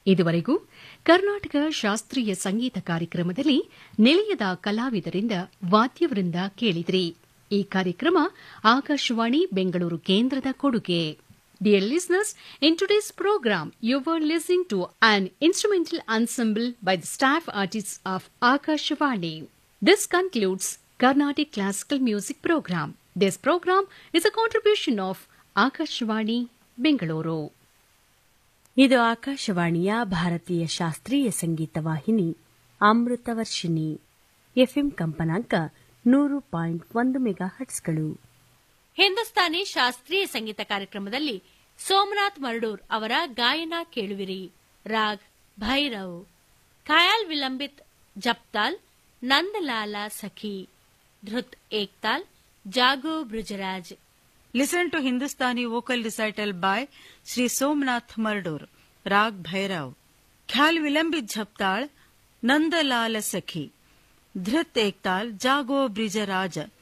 ಇದುವರೆಗೂ ಕರ್ನಾಟಕ ಶಾಸ್ತ್ರೀಯ ಸಂಗೀತ ಕಾರ್ಯಕ್ರಮದಲ್ಲಿ ನಿಲಯದ ಕಲಾವಿದರಿಂದ ವಾದ್ಯವೃಂದ ಕೇಳಿದ್ರಿ ಈ ಕಾರ್ಯಕ್ರಮ ಆಕಾಶವಾಣಿ ಬೆಂಗಳೂರು ಕೇಂದ್ರದ ಕೊಡುಗೆ Dear listeners, in today's program, you were listening to an instrumental ensemble by the staff artists of Akashvani. This concludes Carnatic Classical Music Program. This program is a contribution of Akashvani, Bengaluru. ಇದು ಆಕಾಶವಾಣಿಯ ಭಾರತೀಯ ಶಾಸ್ತ್ರೀಯ ಸಂಗೀತ ವಾಹಿನಿ Amritavarshini FM ಕಂಪನಾಂಕ ನೂರು point ಒಂದು mega ಹಟ್ಸ್ಗಳು Hindustani ಶಾಸ್ತ್ರೀಯ ಸಂಗೀತ ಕಾರ್ಯಕ್ರಮದಲ್ಲಿ ಸೋಮನಾಥ್ ಮರ್ಡೂರ್ ಅವರ ಗಾಯನ ಕೇಳುವಿರಿ ರಾಗ್ ಭೈರವ್ ಖಯಾಲ್ ವಿಲಂಬಿತ್ ಜಪ್ತಾಲ್ ನಂದಲಾಲ ಸಖಿ ಧೃತ್ Ektaal ಜಾಗೋ ಬ್ರುಜರಾಜ್ Listen to Hindustani vocal recital by Sri Somnath Mardur, Rag Bhairav. Khyal Vilambit Jhaptal, Nandalal Sakhi. Dhrit Ektal, Jago Brijaraj.